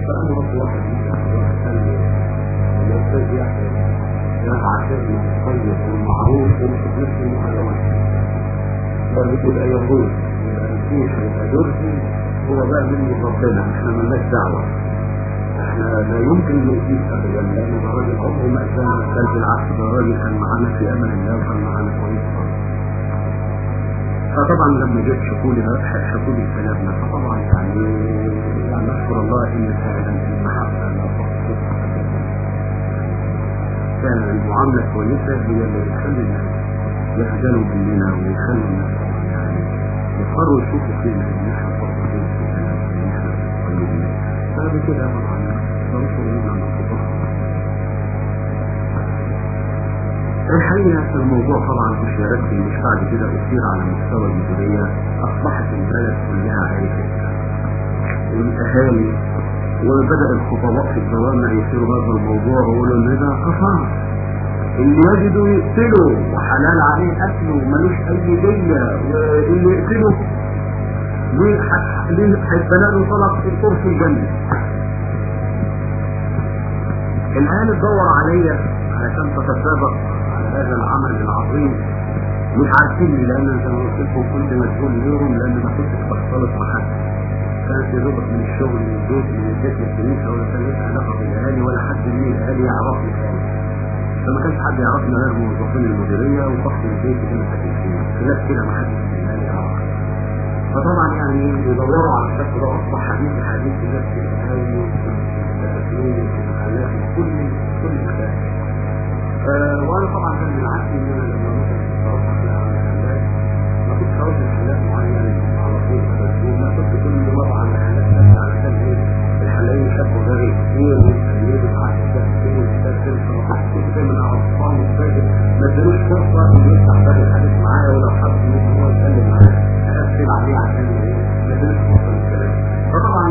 فأنا رب واحد واحد الأستاذ يحيى كان عشان الطيب والمعروف ومسك نفس المحلوات فبيقول أي يقول الكيش والأدرسي هو بقى من ربنا احنا مالناش دعوة احنا لا يمكن نؤذيك ابدا لان ده راجل عمره ما اذانا بل بالعكس ده راجل كان معانا في امان الله وكان معانا كويس خالص فطبعا لما جيت شكوا لي شكوا لي كلامنا فطبعا يعني يعني اشكر الله ان فعلا المحبه لا تخطئ فعلا المعامله كويسه هي اللي بتخلي الناس يخجلوا مننا ويخلوا الناس طبعا يعني يضطروا يشوفوا فينا ان احنا مقصرين في كلام ان احنا طيبين بعد كده طبعا بنشر لنا مصطفى الحقيقة الموضوع طبعا في شيرتي مش بعد كده أثير على مستوى المديرية أصبحت البلد كلها عرفت الأهالي وبدأ الخطباء في الجوامع يثيروا هذا الموضوع ويقولوا إن ده قصاص اللي يجدوا يقتلوا وحلال عليه أكله وملوش أي دية واللي يقتله هيتبنى له طلب الطرف في الجنة الآن تدور عليا علشان تتسابق على هذا العمل العظيم مش عارفين لان زي ما قلت لكم كنت مسؤول ليهم لان ما كنتش بختلط مع حد كانت يا دوبك من الشغل من البيت من البيت للكنيسه ولا كان ليش علاقه بالاهالي ولا حد من الاهالي يعرفني خالص فما كانش حد يعرفنا غير موظفين المديريه وفخر البيت اللي انا ساكن فيه خلاف كده ما حدش من الاهالي يعرف فطبعا يعني يدوروا على الشكل ده اصبح حديث حديث الناس في الاهالي والتسليم والمحلات وكل كل مكان أه وانا طبعا كان من عادتي ان انا لما مثلا بروح احلق على الحلاق ما كنتش هروح لحلاق معين على طول تسليم لا كنت كل مره على حلاق ثابت علشان ايه الحلاقين يحبوا غيري كتير ويخليني بعد كتير ويستسلم كنت دايما اقعد اصحابي وفاجر ما ادالوش فرصه انه يفتح باب الحديث معايا ولو حب ان هو يتكلم معايا اقفل عليه عشان ايه ما ادالوش فرصه للكلام فطبعا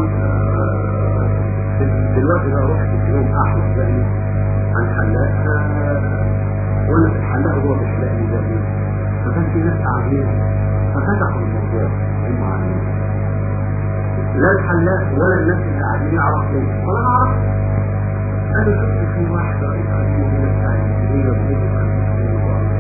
دلوقتي بقى رحت في يوم احمد يعني عن حلاق وانا في الحلاق هو بيحلق لي ده فكان في ناس قاعدين ففتحوا الموضوع المعلم لا الحلاق ولا الناس اللي قاعدين يعرفوا ولا انا اعرف انا شفت في واحده قاعدين هنا بتاع الجزيره بتدخل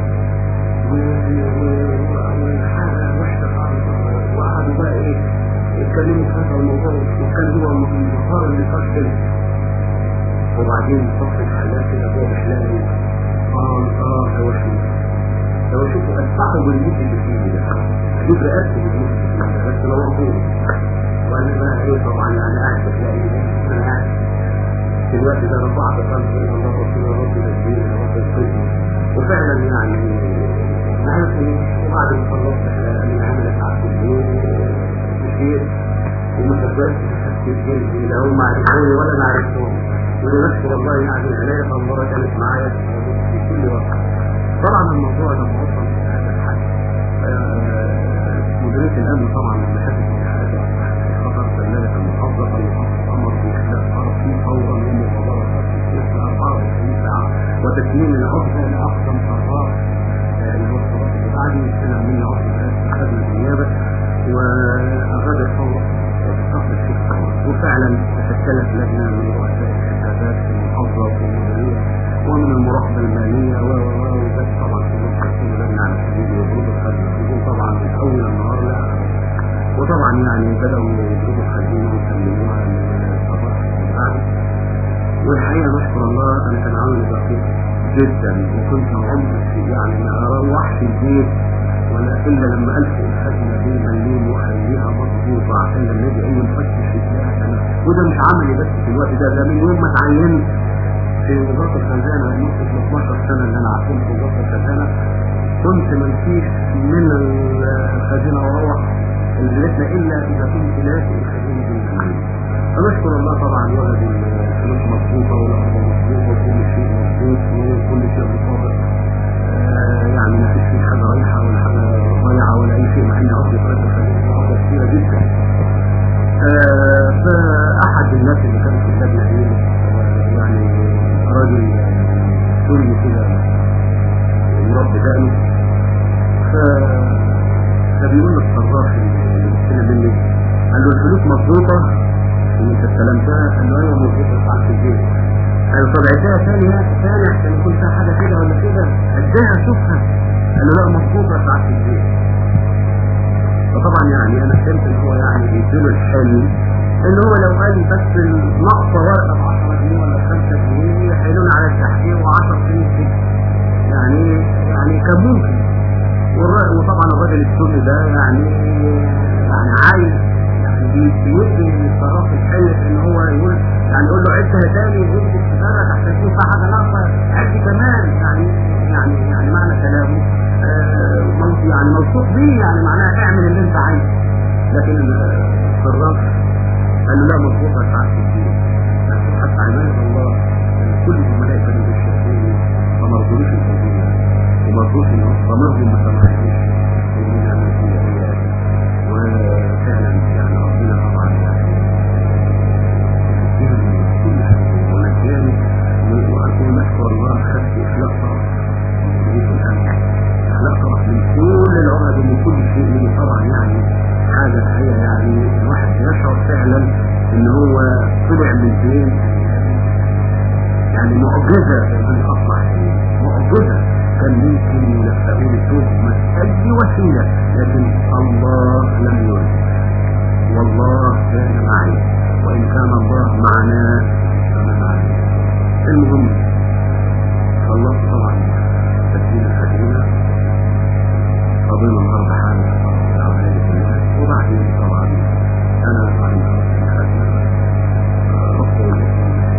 والحاله وحشه خالص وقعدوا بقى ايه يتكلموا في هذا الموضوع وكان هو المظهر اللي فشل وبعدين صف الحلاق كده هو بحلالي قال اه هو شو هو شوفوا اتبعوا بالموت اللي فيه ده اجيب رقبته بالموت اللي فيه بس لو اقول وانا بقى ايه طبعا انا قاعد بتلاقي انا قاعد في الوقت ده رفعت قلبي الى الله ورسوله رب الدين رب الخدمه وفعلا يعني عارف وبعد ما خلصت حلقه عملت على الليل كتير وما تبقاش كتير لا هم عرفوني ولا انا عرفتهم ونشكر الله يعني العناية الله كانت معايا في كل وقت طبعا الموضوع ده موصل في هذا الحد مديرية الأمن طبعا لما شافت الحاجة خطر سلالة المحافظة المحافظة أمر بإحداث طرفي فورا ومبادرة في 24 ساعة وتسليم العقدة لأقصى قرار الوسطى بعد استلم مني عقدة أخذنا النيابة وأخذ فورا صف الشيخ وفعلا تشكلت لجنة من رؤساء الشهادات في المحافظة وفي المديرية ومن المراقبة المالية وذلك طبعا في مصر كل لجنة على سبيل وجود الخدمة طبعا من أول النهار لا وطبعا يعني بدأوا يجيبوا الخدمة ويسلموها للصباح بعد والحقيقة نشكر الله أنا كان عامل دقيق جدا وكنت عمري يعني ما أروحش البيت ولا إلا لما ألفوا الخدمة دي مليم وأخليها مضبوطة عشان لما يجي أي مفتش يتلاقي أنا وده مش عملي بس في الوقت ده ده من يوم ما اتعينت في وزارة الخزانة لمدة 12 سنة اللي أنا عارفين في وزارة الخزانة كنت ما فيش من الخزينة وأروح بلادنا إلا إذا كنت لاقي الخزينة بالمعنى فنشكر الله طبعا وجد الفلوس مضبوطة والأرض مضبوطة وكل شيء مضبوط وكل شيء مطابق يعني ما فيش فيه حاجة رايحة ولا حاجة ضايعة ولا أي شيء مع إن أرض فرد الخليج أرض كثيرة جدا فأحد الناس اللي كانت في اللجنة دي يعني راجل سوري كده مربي دقنه فبيقول للصراف اللي مني قال له الفلوس مضبوطة اللي انت استلمتها قال له ايوه موجوده بتاعت البيت قال له طب عدها ثانيه ثاني عشان يكون فيها حاجه كده ولا كده عدها شوفها قال له لا مظبوطه بتاعت البيت فطبعا يعني انا فهمت ان هو يعني بيديله الحلم ان هو لو قال لي بس النقطه ورقه ب 10 جنيه ولا 5 جنيه يحيلون على التحقيق و10 سنين كده يعني يعني كان ممكن والر- وطبعا الراجل السوري ده يعني يعني عايز يعني بي- بيدي للصراف الحلف ان هو يقول يعني يقول له عدها تاني وانت تشتغل عشان تشوف فيها حاجه ناقصه عد كمان يعني يعني يعني معنى كلامه آه، مو- يعني موثوق بيه يعني معناها اعمل اللي انت عايزه لكن آه، في الرف قال له لا مظبوطه ساعه الدين لكن حتى عباد الله كل الملائكه اللي بيشوفوني فما رضوش الدنيا وما رضوش ان ضميرهم ما سمحلوش ان يعمل فيها ايات وفعلا يعني ربنا طبعا يعني يهديهم من كل حاجه ونجاني واقول نشكر الله خدت اخلاق طرف وجود الامن اخلاق طرف من كل العقد ومن كل شيء اللي طبعا يعني حاجه هي يعني الواحد يشعر فعلا ان هو طلع من فين يعني معجزة من أصلح معجزة كان ممكن يلفقوا لتهمة أي وسيلة لكن الله لم يرد والله كان معي وإن كان الله معنا فما معنا المهم خلصت طبعا تسجيل الحديثة قضينا النهارده حالة العملية كلها وبعدين طبعا أنا بعد ما خلصت الحديثة رحت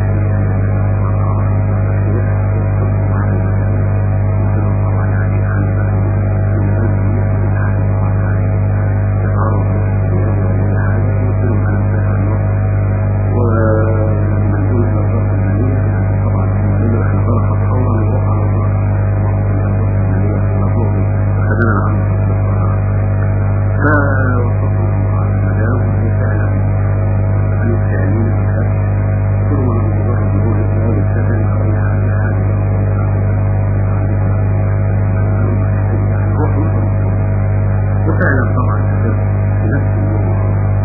وفعلا طبعا كتبت في نفس اليوم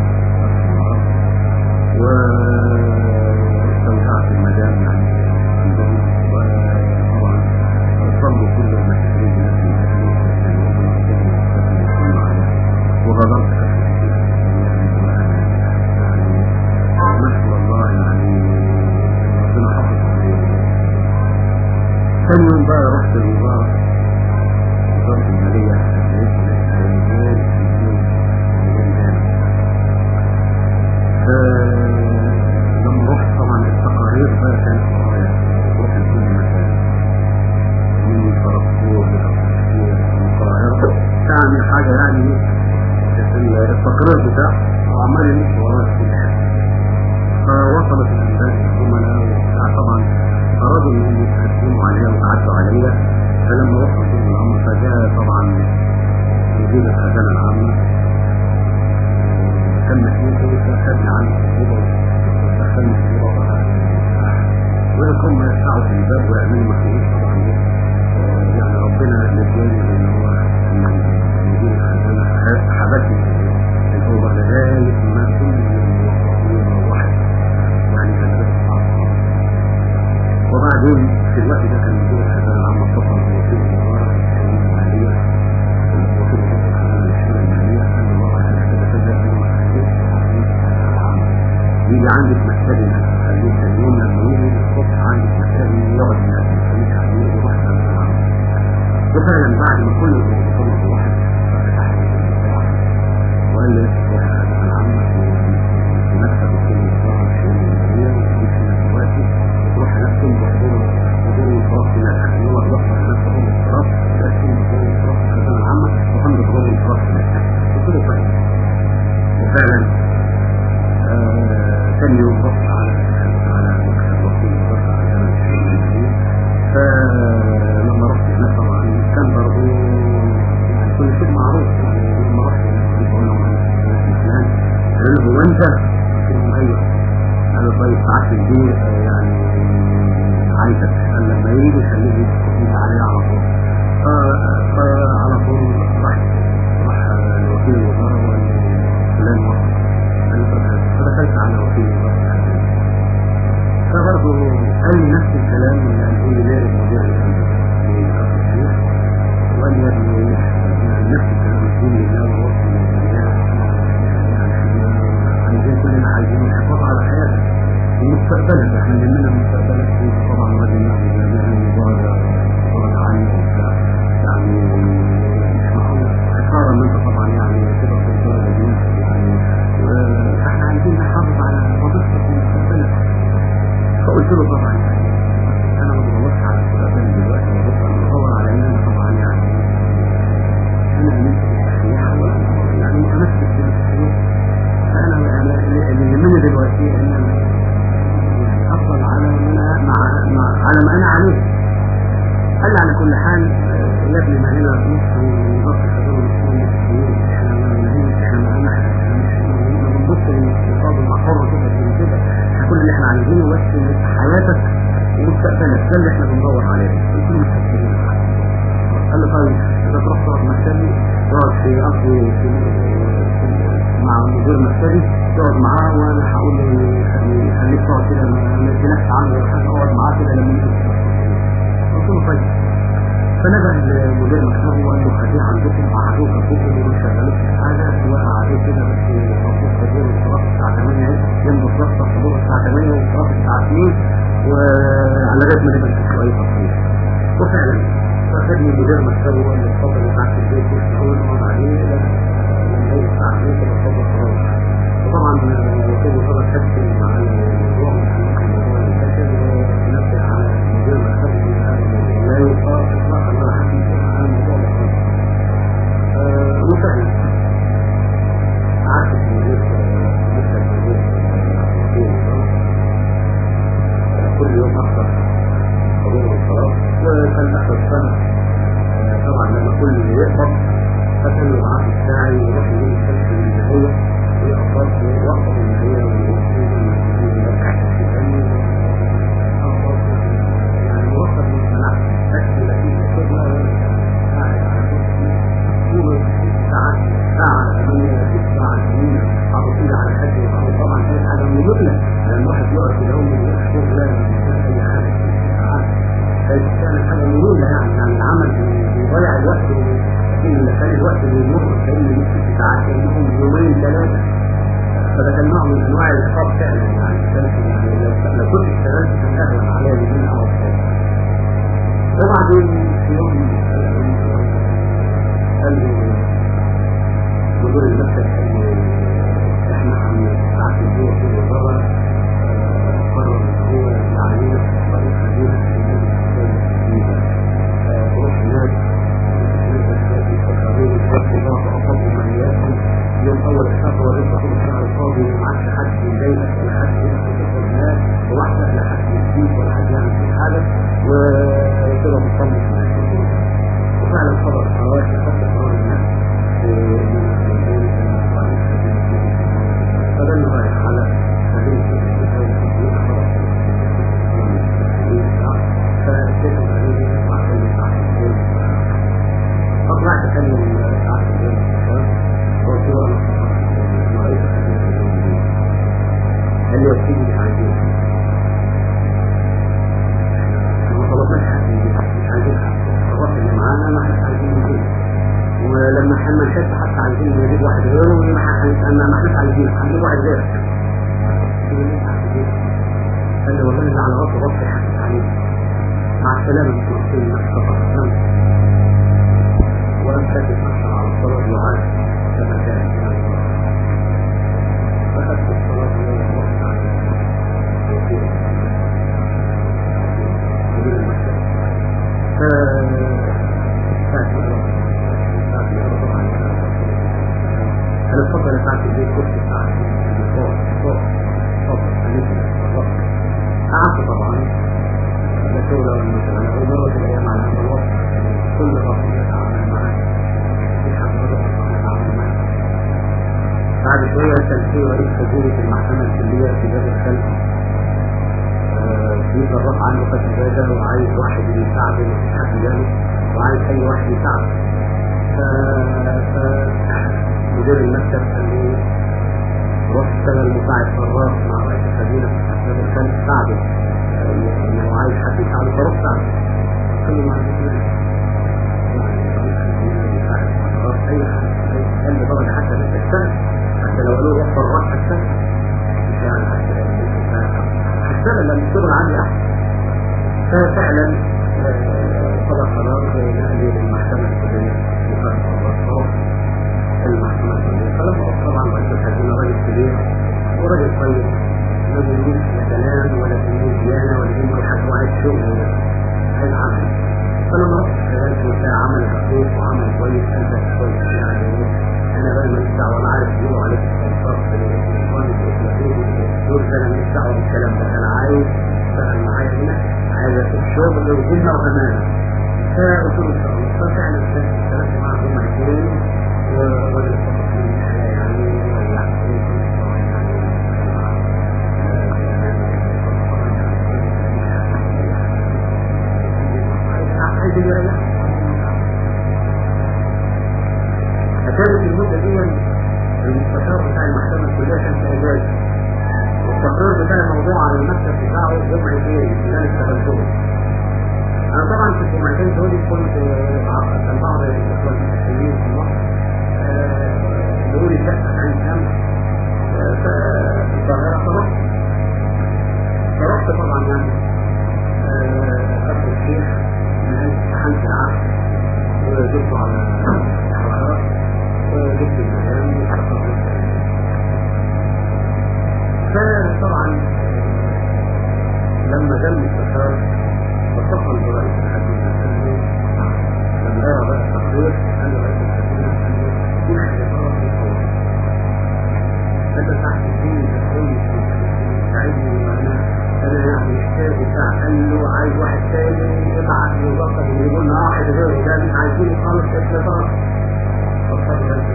واستودعت المدام يعني عندهم وطبعا صلوا كل المسؤولين التي وغادرت يعني نشكر الله يعني ربنا حفظ عليه ثاني يوم بقى رحت الوزارة وزارة المالية لما رحت طبعا التقارير بقى كانت ورايا رحت لكل مكان من كارفور لأساسير من القاهرة يعني حاجة يعني التقرير بتاعه وعمال يمشي ورايا في كل حاجة فوصلت الأنباء الزملاء وبتاع طبعا أرادوا إنهم يتقدموا عليها ويعدوا عليا فلما وصلت الأمر فجاء طبعا مدير الخزانة العامة كان مسؤول فخدني عن الصعوبة ودخلني في الوضع ويقوم يسعوا في الباب ويعملوا مخلوق طبعا آه، يعني ربنا مديني ان هو مدير الخزانة حبسني في الأوضة لغاية ما كل الموظفين روحت يعني كان بس صعب وبعدين في الوقت ده كان مدير الخزانة العامة اتصل بوكيل الوزارة المالية وكيل وزارة الخزانة الشؤون المالية قال له والله انا كده كده انا ما خليتش يجي عندك مكتبي خليه كان يوم لما يجي الصبح عندك مكتبي يقعد هناك يخليك عليه ويروح الخزانة العامة وفعلا بعد ما كل الموظفين روحت فتح لي المفتاح وقال لي روح الخزانة العامة في مكتب وكيل وزارة الشؤون المالية وتجيب فيها دلوقتي وتروح هناك تنظر دور دور الانصراف من الحكم هو الضغط على نفسه دور الانصراف تقسم دور الانصراف في الخزانة العامة وتنظر دور الانصراف من الحكم قلت له طيب وفعلا آه، ثاني يوم رحت على على مكتب وكيل وزارة الخزانة الشؤون المالية فلما رحت هناك طبعا كان برضه يعني كل شيء معروف يعني لما رحت هناك بقول لهم انا فلان قالوا له هو انت؟ قلت لهم ايوه قالوا طيب ساعات الدين يعني عايزك قال لما يجي خليه يجي عليا على طول ف- فعلى طول راح راح لوكيل الوزارة وقال لي فلان وصل قال لي طب فدخلت على وكيل الوزارة نفس الكلام اللي قاله لي نائب مدير الأمن وقال لي يا ابني نفس الكلام يقول لي لا ووصل للجميع عايزين كلنا عايزين الحفاظ على حياتك ومستقبلك احنا مننا مستقبلك طبعا راجل نبي جميعا مبارك مبارك عني وبتاع يعني مش معقول حصارى ان انت طبعا يعني تبقى في الدرجه دي يعني احنا عايزين نحافظ على وظيفتك ومستقبلك فقلت له طبعا يعني انا ما بدورش على مستقبلي دلوقتي ببص انا بدور على ان انا طبعا يعني انا امنت بالتحريح ولا يعني متمسك بالتحريح فانا انا اللي يهمني دلوقتي ان انا يعني افضل على ما انا مع, مع على ما انا عليه قال لي على كل حال يا ابني ما هنا مصر ومصر حضور الاسلام احنا ما نهيش احنا ما احنا ما بنبص للاقتصاد المحر كده زي كده احنا كل اللي احنا عايزينه بس حياتك ومستقبلك ده اللي احنا بندور عليه قلت له متأكدين قال لي طيب اذا تروح تقعد مكتبي تقعد في قصدي في مع مدير مكتبي تقعد معاه وانا هقول له خليك تقعد كده ما يديلكش عنه ولا حاجه اقعد معاه كده لما يجي قلت له طيب فنبه لمدير مكتبه وقال له خليه عندكم قعدوه ابوكم وما شغلوش في حاجه وقعدوه كده بس مبسوط حضور الصلاه الساعه 8 جنب بالظبط حضور الساعه 8 والصلاه الساعه 2 وعلى لغايه ما نبقى نشوف اي تصوير وفعلا فاخدني مدير مكتبه وقال لي اتفضل يا تحت البيت مش اول نقعد عليه لما هي الساعه 2 كده اتفضل خلاص وطبعا وكان طبعا حس مع الموضوع مش الموضوع اللي فاكر ونبه على مدير مكتبه لا يقال اطلاقا ولا حديث عن الموضوع ده خالص وفعلا قعدت في مدير كل يوم احضر حضور الصلاه وكان اخر السنه طبعا لما كل اللي يقبض فكان معاه الساعي يروح يجيب الشمس من النهايه ويقبض ويوقف النهايه يعني مرتب من منع بس لكن الشغل قاعد على كرسي طول ساعات ساعه ثمانيه ست ساعه ثمانيه على طول على حد طبعا كانت حاجه ممله لان الواحد يقعد في اليوم من الشغل لا اي حاجه ساعات كانت حاجه ممله يعني يعني العمل بيضيع الوقت لكن كان الوقت بيمر كأن ست ساعات كأنهم يومين ثلاثه فده كان نوع من انواع العقاب فعلا يعني كانت يعني لو لو كنت اشتغلت كان اهون عليا بدون او وبعدين في يوم قال لي مدير المكتب قال لي احنا عن ساعات الجوع في الوزاره قرر ان هو يعينك طريق خلينا تروح هناك يوم اول الشهر ورزق طول الشهر الفاضي ومعكش حد يضايقك ولا حد يدخل هناك لوحدك لا حد يديك ولا حد يعمل فيك حاجه وكده مطمن وفعلا خبر قرارات خدت قرار الناس فده اللي رايح على سبيل فطلعت اكلم ساعات الليل قلت له انا ما رأيت قال لي وكيل مش عايزين احنا ما طلبناش حد مش عايزين حد الخبرات اللي معانا ما احنا عايزين نجيب ولما احنا نحس حتى عايزين نجيب واحد غيره ما احنا ما احناش عايزين هنجيب واحد غيرك قال لي والله اللي على راسه راسي حكيت عليه مع السلامة مش مقصود انك تفكر ولم تجد نفسها على الصلاة دعاء كما كان فأخذت الصلاة ورحت على الوكيل مدير المكتب أنا اتفضل يا ساعة البيت كرسي ساعة فوق فوق اتفضل خليك قعدت طبعا لا شغل ولا مثلا أنا مجرد الأيام على هذا الوقت كل رقم يتعامل معاه في حد رقم يتعامل معاه بعد شوية كان في رئيس حكومة المحكمة الكلية في باب الخلف في جراح عنده قتل زاده وعايز واحد يساعده مفيش حد جاله وعايز أي واحد يساعده ف مدير المكتب قال لي روح اشتغل مساعد فراش مع رئيس الخزينة في باب الخلف ساعده انه عايز حد يساعده فروح ساعده كل ما عندنا اي حد اي درجه حتى في السنه حتى لو قالوا وفر راس السنه مش يعني حتى السنه لما الشغل عندي احسن ففعلا صدر قرار نقلي للمحكمه السوريه وكان المحكمه السوريه فلما طبعا رئيس الخزينه راجل كبير وراجل طيب ما بيقولش لا كلام ولا بيقول ديانه ولا بيقول حاجه وعايز شغل عايز عمل فلما رحت اشتغلت وبتاع عمل خفيف وعمل كويس قلبك كويس يعني انا بقى ماليش دعوه انا عارف بيقولوا عليك الصرف الاخوان دول ده انا ماليش دعوه بالكلام ده انا عايز اشتغل معايا هنا عايز اشوف شغل وذمه وامانه فقلت له ان شاء الله ففعلا اشتغلت معاه هم الاثنين والراجل فقط من الحياه يعني عايز يريح فكانت المدة دي المستشار بتاع المحكمة الكلية كان في إجازة والتقرير بتاع الموضوع على المكتب بتاعه جمعتين اللي أنا اشتغلتهم أنا طبعا في الجمعتين دول كنت كان بعض الإخوة المسيحيين في مصر بيقولوا لي الشقة عن كام في القاهرة فرحت فرحت طبعا يعني أخذ الشيخ امتحنت العقل وجبته على الحرارة وجبت المكان فطبعا لما جاء المستشار اتصل برئيس الحكومة لما يرى بقى التقرير قال له رئيس الحكومة في حاجة غلط في الصور انت تحت فيه تقول ساعدني وانا انا يعني محتاج بتاع قال له عايز واحد تاني يبعت لي وظبط يقول له واحد غيره ده مش عايزين خالص اسم طرف فقد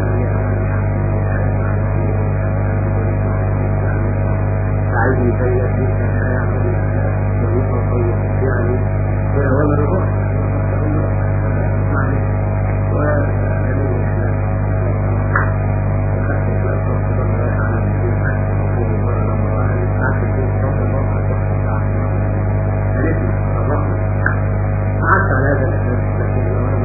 عايزني زي ابني هيعمل كويسه وطيب يعني وانا رضا معلش قعدت على هذا الاساس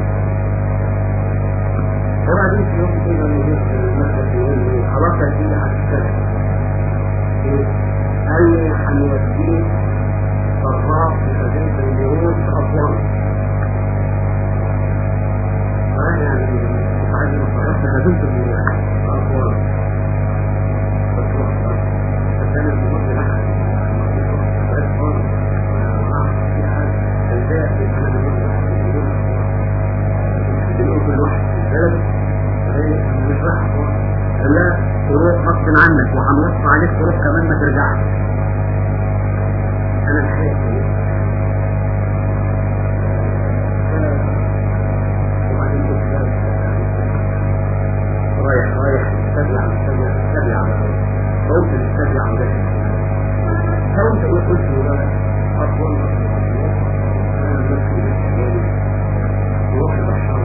وبعدين في يوم كده المدير المكتب يقول لي خلاص يا سيدي هتشتغل قال لي هنوديك صراف في مدينة اليهود في أسوان فأنا يعني كنت عايز صرفت هزمت في أسوان بس رحت بس أنا المهم لها بس خالص في حاجة البيع في أنا المهم كل واحد في البلد مش راح لا تروح غصب عنك وهنوصي عليك تروح كمان ما ترجعش انا الحقيقه وبعدين قلت رايح رايح تبلع تبلع تبلع قلت تبلع فقلت قلت له اطول انا بمشي بالشمال وواحد عشان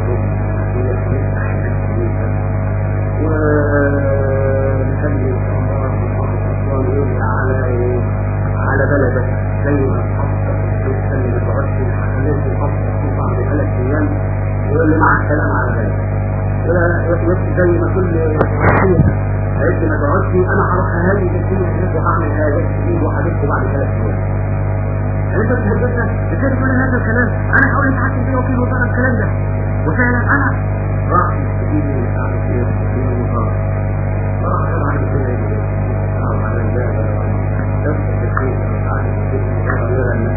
ونخلي الله على على بلدك زي ما تحصل تخلي بتغطي الحكمات وتحصل في بعض ثلاث ايام يقول لي مع السلامه على بلدك زي ما كل فيها عد ما تقعدش انا هروح اهلي الدنيا هناك وهعمل هذا الجديد وحبيبته بعد ثلاث ايام يعني انت بتحدثنا ازاي تقول هذا الكلام انا هحاول اتحكم فيه وكيل وزاره الكلام ده وفعلا انا راح يستجيب لي مش عارف ايه في المطار راح طبعا كده يجي على الباب نفس الشيء عارف غير الناس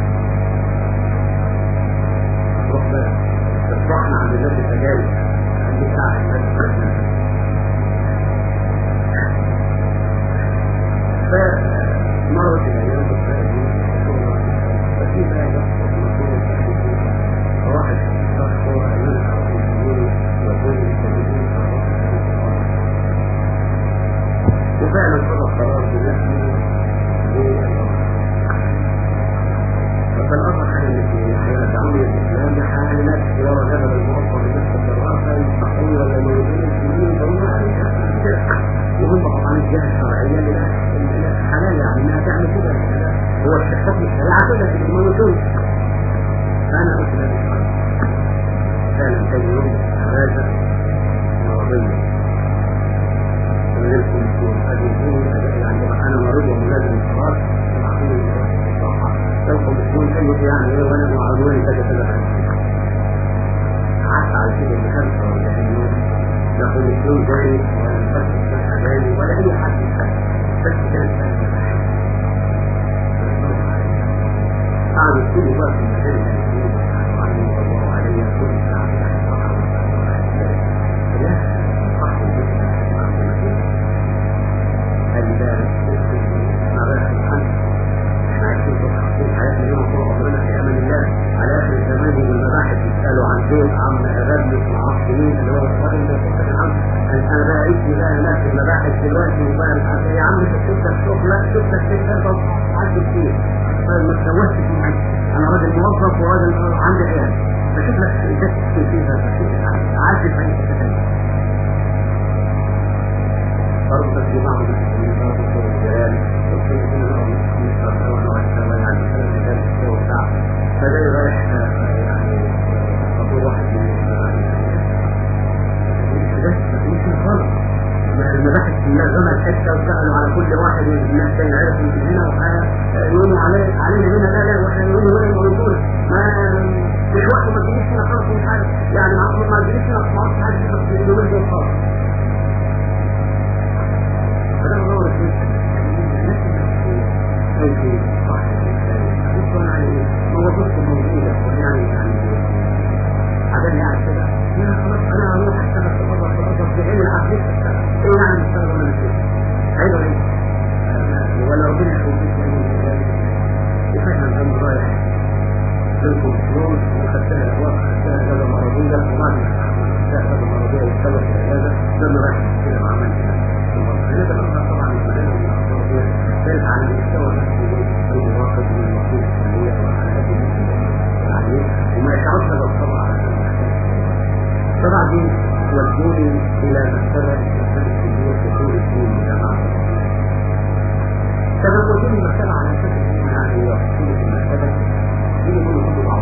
روح بقى رحنا عند الناس التجارب عند بتاع الناس فمرت الايام ففي بقى واحد شخص هو وفعلا صدر قرار بنفسه فالأمر كان في حياة عمي الإسلام حال نفسي ورجل الموظف بنفس القرار هو الحكم الشريعة كده في الموجود فأنا قلت له فعلا كان يوم هذا مرضية ولكم أجلسوني يعني أنا مريض وملازم الصلاة العقيم الصحة سوف بتكون كلمة يعني إيه وأنا معلومة كذا كذا قعدت على كده بخمسة ولا يوم لا كل جاي ولا مفكر حاجاني ولا أي حد بس كانت قعدوا كل بقى في المكان رحمه الله عليه كل ساعة لا صح البارد ما بقى الحمد احنا عايشين في تحقيق حياتنا اليوم طول عمرنا في امان الله على اخر الزمان والمباحث يسالوا عن بيت عم غبي معصبين اللي هو الراجل اللي في العم انا بقى عيش بقى هناك في المباحث دلوقتي وبقى مش عارف يا عم انت شفتك شغل لا شفتك كده عدي كتير ما تسوتش فيه انا راجل موظف وراجل عندي عيال بشوف لك ده فيها عادي في اي حته برضه تجمع المسلمين برضه صور الجيران فده رايح يعني أبو واحد المباحث كلها زمن الحته وسالوا على كل واحد من الناس كان يعرف من هنا وحاجه يقولوا عليه علينا هنا لا لا واحنا نقول وين موجود ما مش وقت ما تجيش هنا خالص مش عارف يعني ما ما تجيش هنا خالص حاجه بس اليومين دول خالص فده هو اي شيء صح بصوا عليه موضوعكم موجوده يعني يعني حاجات يعني كده لا خلاص انا هروح اشتغل في الارض في الارض في عين العقل ايه يعني اشتغل من الشيء ايضا ايه ولا ربنا يخليك يفهم ان رايح لكم فلوس وخدتها الاخوات خدتها هذا مرضيه وما خدتها هذا مرضيه والسبب في هذا ده اللي رايح كده مع من هذا الامر طبعا المدينه المرضيه ثالث على المستوى نفسه اي واحد من المفروض الكليه وعلى قد يعني وما يشعرش بالطبع على طبعا دي ودوني الى مكتبه مكتبه الدين دخول الدين جماعه كما ودوني مكتبه على اساس يعني يحصل في المكتبه دي يقولوا كل بعض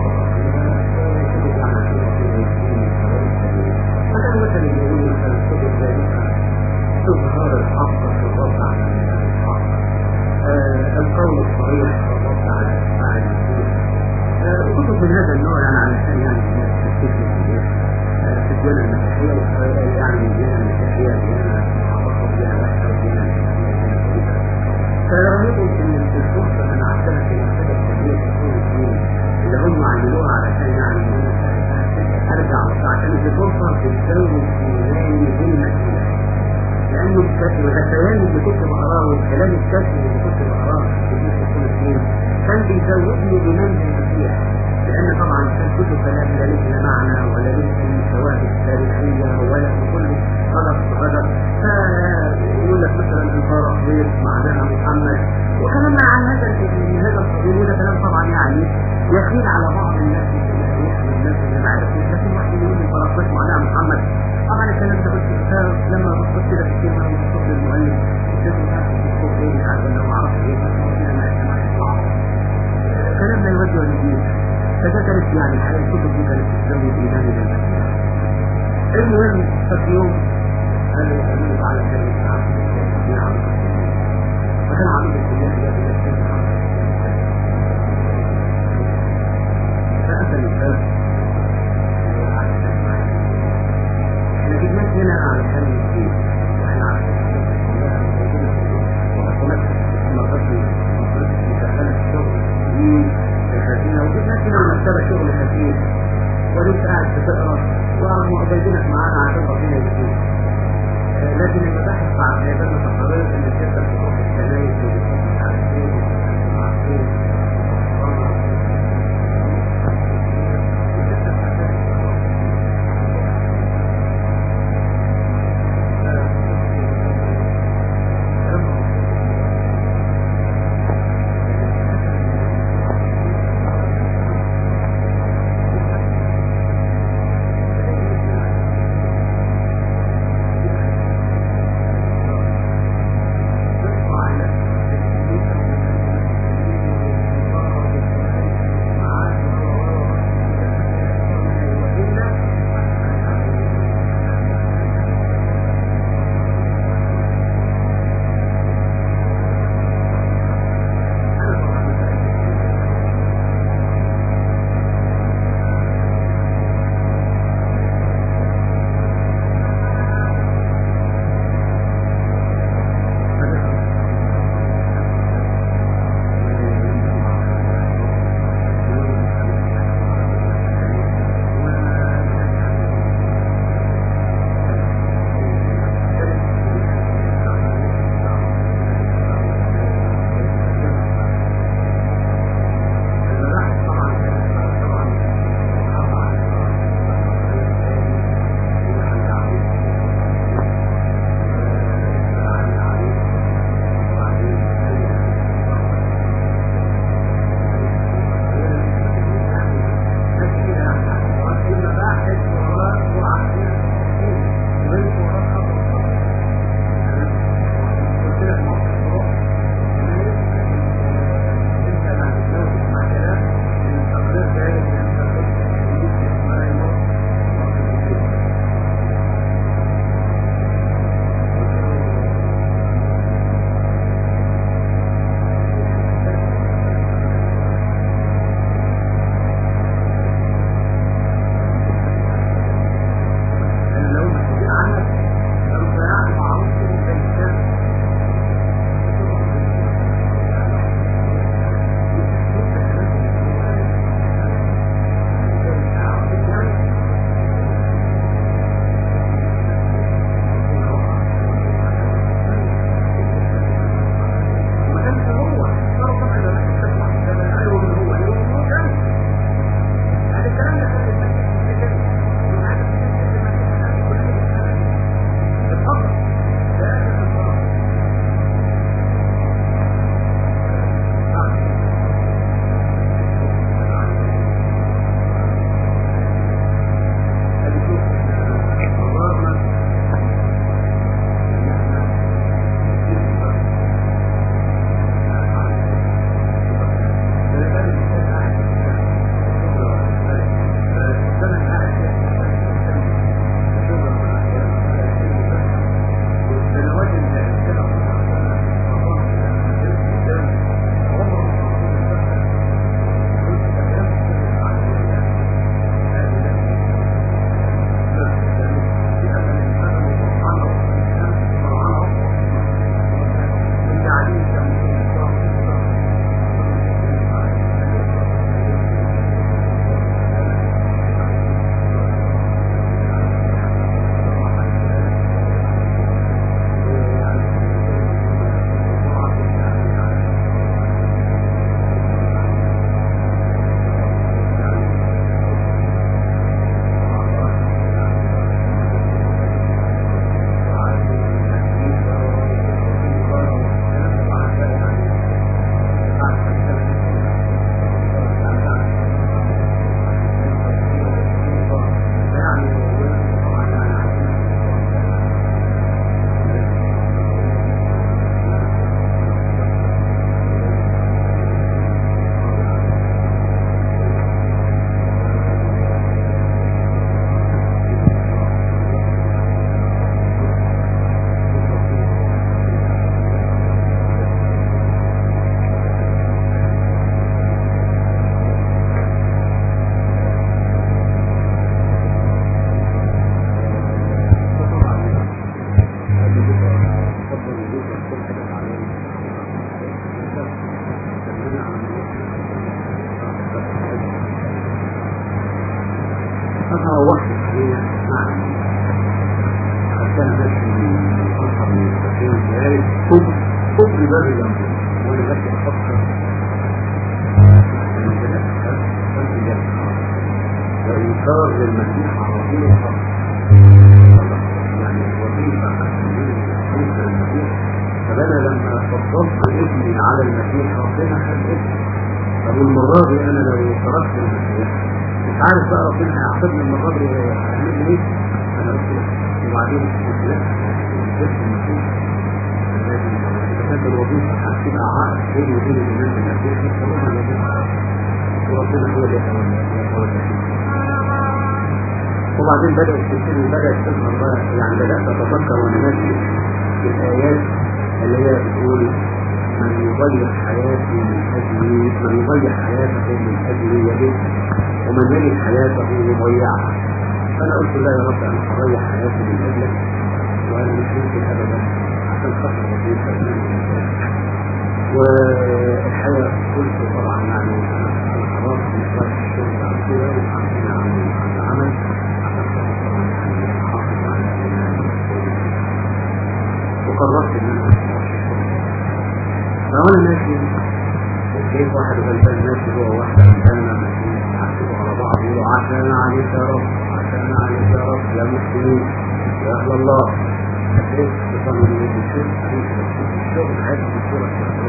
فكان مثلا يقولوا مثلا كتب ذلك تظهر الحق في الرد على الحق القول الصريح في الرد على اتباع النصوص وكتب من هذا النوع يعني علشان يعني الناس تستفيد في الديانة المسيحية والخيال يعني الديانة المسيحية ديانة محققة ديانة وحشة وديانة مسيحية فرأيت ان الفرصة انا اعتبر في المكتبة الكبيرة في كل الدين اللي هم عملوها علشان يعني ان انا ارجع عشان دي فرصة تتزود ايماني بالمسيح لأن الغثيان اللي كنت بقراه والكلام الكافي اللي كنت بقراه في كل الدين كان بيزودني بإيمان بالمسيح لأن طبعا كان كتب كلام لا لها معنى ولا لها شواهد تاريخية ولا كل غلط غلط فيقول لك مثلا الفرق غير معناها محمد وكمان مع هذا هذا الصديق وده كلام طبعا يعني يخيل على بعض الناس الناس اللي ما عرفوش لكن واحد يقول الفرق غير معناها محمد طبعا الكلام ده بس لما بصيت كده في الكلمه وبصيت للمؤلف قلت له الدكتور ايه مش عارف انا ما اعرفش ايه بس ما يسمعش كلام لا يود ولا يجيب فده كانت يعني الحقيقه الكتب دي كانت تسوي ايماني بالمسيح المهم ففي يوم قال لي امين على كلمه عبد فكان عميد الكليه ده فأتى الباب احنا جبناك هنا علشان نجيب واحنا عارفين وهناك مرضي مرضي مدخلة الشغل خفيفة وجبناك هنا المكتبة شغل خفيف ولسه قاعد بتقرا وجايبينك معانا عشان ربنا يجيب لكن المباحث بعد عبادة تقررت ان تقدر تروح الكنايس وتروح مش عارف ايه وتروح مع ايه للمسيح عربية يعني وظيفة بالنسبة للمسيح فأنا لما فضلت ابني على المسيح ربنا خد ابني طب المرة دي أنا لو تركت المسيح مش عارف بقى ربنا هيعاقبني المرة دي هيعمل لي ايه؟ أنا قلت وبعدين لا جبت المسيح الذي كانت الوظيفة هتبقى عائق بيني وبين الناس المسيح طبعا الوظيفة وربنا هو اللي يتولى وبعدين بدأت تبتدي بدأت تظهر بقى يعني بدأت أتفكر وأنا ماشي في الآيات اللي هي بتقول من يضيع حياته من أجلي من يضيع حياته من أجلي يجد ومن يجد حياته يضيعها فأنا قلت لا يا رب أنا هضيع حياتي من أجلك وأنا مش ممكن أبدا عشان خاطر وظيفة والحقيقة قلت طبعا يعني أنا خلاص مش الشغل على كده وعندنا عن العمل وقررت ان انا فانا ماشي كيف واحد غلبان ماشي هو واحد غلبانه ماشيين يحسبوا على بعض يقولوا عشان عليك يا رب عشان عليك يا رب يا مسلمين يا اهل الله ايه تفهم من يجي الشغل الشغل عايز الصوره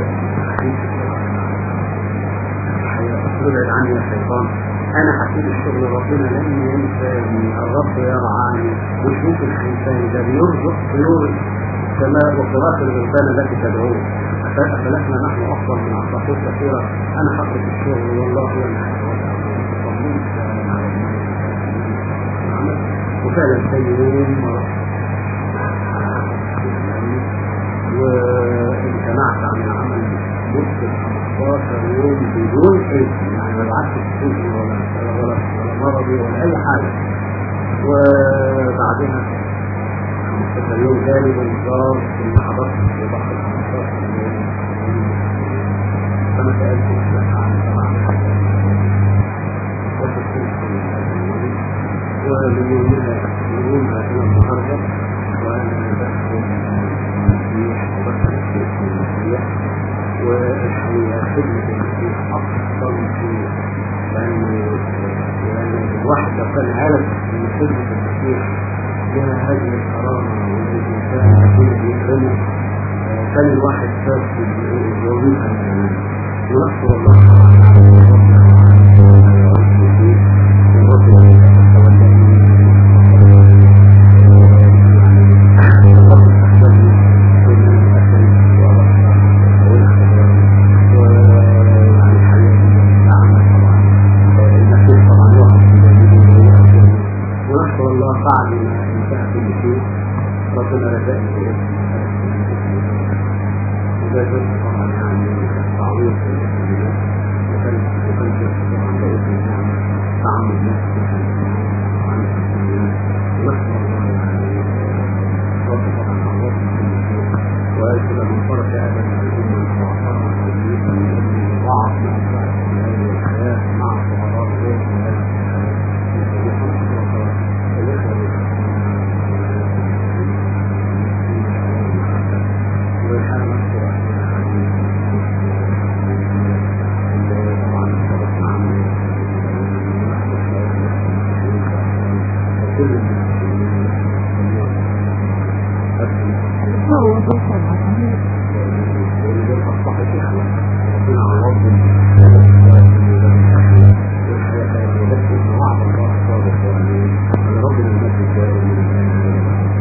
ابعد عني يا شيطان انا حسيت الشغل ربنا لن ينساني الرب يرعاني مش ممكن هينساني ده بيرزق طيور السماء وفراش الغربان التي تدعوه فلسنا نحن افضل من عصافير كثيره انا حقق الشغل والله وفعلا سيئين وامتنعت عن العمل مدة 15 يوم بدون حزن يعني ما بعتش حزن ولا ولا ولا مرضي ولا اي حاجه وبعدها 15 يوم ثاني بانتظار ان حضرت في بحر ال 15 يوم فما سالتش عن طبعا ومن يومها من يومها الى النهارده وانا بدخل المسيح وبدخل في المسيح والحقيقة خدمة المسيح أفضل شيء لأن لأن الواحد لو كان عارف إن خدمة المسيح لها هذه الكرامة والإنسان الذي بيكرمه كان الواحد فاز بالوظيفة ونشكر الله بعد ما انتهى كل شيء ربنا رزقني باسم وده جزء طبعا يعني تعويض وكان وكان جزء طبعا باسم يعني تعامل نفسي عن نشكر الله يعني رب طبعا عوضنا كل شيء وقال من فرق ابدا الامه واعطانا توليدا من اجل ضعف من اضعاف هذه الحياه مع صغارات غير هو بيسأل عن